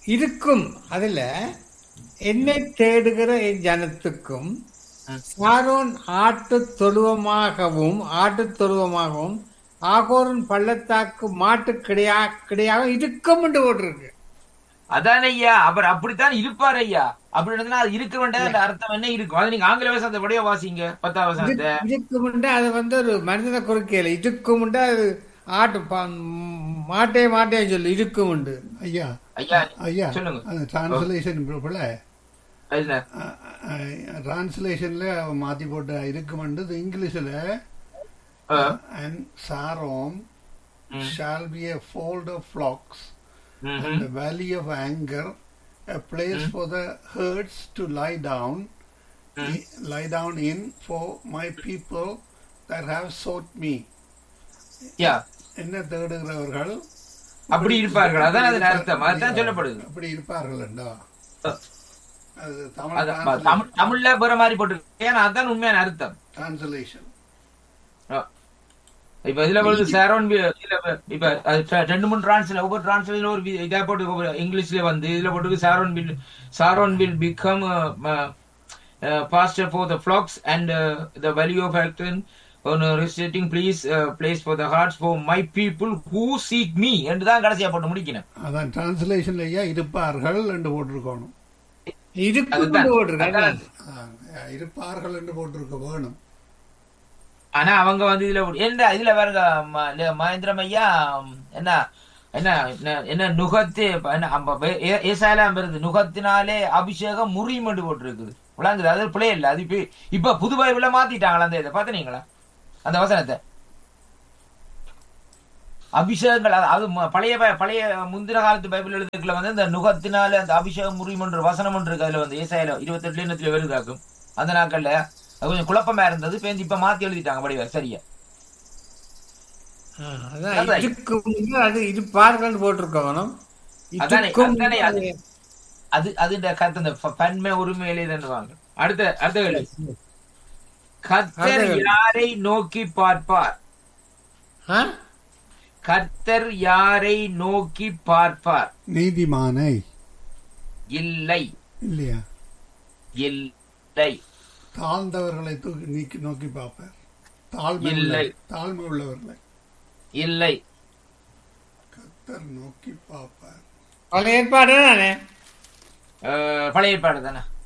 இருக்கும் அதுல என்னை தேடுகிற என் ஜனத்துக்கும் சாரோன் ஆட்டு தொழுவமாகவும் ஆட்டு தொழுவமாகவும் ஆகோரன் பள்ளத்தாக்கு மாட்டு கிடையா கிடையாக இருக்கும் என்று போட்டிருக்கு அதான் ஐயா அவர் அப்படித்தான் இருப்பார் ஐயா அப்படி இருந்தா அது இருக்க வேண்டிய அந்த அர்த்தம் என்ன இருக்கும் அது நீங்க ஆங்கில வசனத்தை விடைய வாசிங்க பத்தாம் வசனத்தை இருக்குமுண்டு அது வந்து ஒரு மனிதனை குறிக்கையில இருக்குமுண்டு அது ஆட்டு பா- மாட்டே மாட்டே சொல்லு இருக்குமுண்டு ஐயா ஐயா ஐயா சொல்லுங்க அந்த டிரான்ஸ்லேஷன் பிள்ளை அதுல டிரான்ஸ்லேஷன்ல மாத்தி போட்ட இருக்குமெண்டு இங்கிலீஷ்ல ஆ, and Sharon hmm. Shall be a fold of flocks ம், and a valley of anger a place for the herds to lie down i- lie down in for my people that have sought me யா என்ன தேடுகிறவர்கள் அப்படி இருப்பார்கள் அதான் அதன் அர்த்தம் அதுதான் சொல்லப்படுது அப்படி இருப்பார்கள் என்றா அது அது தமிழ் தமிழ் தமிழ்ல வேற மாதிரி போட்டு ஏன்னா அதுதான் உண்மையான அர்த்தம் டிரான்ஸ்லேஷன் ஆ. இப்ப இதுல வந்து சேரோன் இதுல இப்ப அது ட- ரெண்டு மூணு டிரான்ஸ்ல ஒவ்வொரு டிரான்ஸ்ல ஒரு வி- இதா போட்டு ஒவ்வொரு இங்கிலீஷ்ல வந்து இதுல போட்டு Sharon will Sharon will become pasture for the flocks and the valley of ஆக்டன் on a restricting place uh, place for the hearts for my people who seek me என்று தான் கடைசியா போட்டு முடிக்கணும் அதான் டிரான்ஸ்லேஷன்ல ஐயா இருப்பார்கள் என்று போட்டிருக்கணும் இருக்கும் அதுதான். என்று போட்டிருக்கு அதான். ஆ, இருப்பார்கள் என்று போட்டிருக்க வேணும் ஆனா அவங்க வந்து இதுல ஒரு- என்ன இதுல பாருங்க ம- இல்ல, மகேந்திரம் ஐயா ம், என்ன என்ன என்ன- என்ன நுகத்து என்ன அம்ப வே- ஏ- ஏசாயலாம் வருது நுகத்தினாலே அபிஷேகம் முறிமண்டு போட்டிருக்குது விளங்குது அது பிள்ளை இல்ல அது இப்ப இப்ப புது பைபிள மாத்திட்டாங்களா அந்த இதை பாத்தீங்களா அந்த வசனத்தை அபிஷேகங்கள் அது- அது ம- பழைய ப- பழைய முந்தின காலத்து பைபிள் எழுதுக்குள்ள வந்து இந்த நுகத்தினால அந்த அபிஷேகம் முறிமன்ற வசனம் ஒன்று இருக்கு அதுல வந்து ஏசாயில இருபத்தெட்டுல எண்ணத்துல வருதாக்கும் அந்த நாட்கள்ல அது கொஞ்சம் குழப்பமா இருந்தது இப்ப இப்ப மாத்தி எழுதிட்டாங்க படிவ சரியா ஆ, அதான் அதான். இருக்கும் என்று அது இருப்பார்கள் போட்டிருக்கணும் அதானே, இருக்கும் அதானே, அது- அது அது இந்த கருத்து இந்த ப- பன்மை உரிமையிலே வாங்க அடுத்த அடுத்த கேள்வி கர்த்தர் அடுத்த கேள்வி. யாரை நோக்கி பார்ப்பார் ஆ? கர்த்தர் யாரை நோக்கி பார்ப்பார் நீதிமானை இல்லை இல்லையா இல்லை தாழ்ந்தவர்களை தூக்கி நீக்கி நோக்கி பார்ப்பார் தாழ்மை இல்லை. உள்ள- தாழ்மை உள்ளவர்களை இல்லை கத்தர் நோக்கி பார்ப்பார் பழைய ஏற்பாடு தானே அஹ், பழைய ஏற்பாடு தானே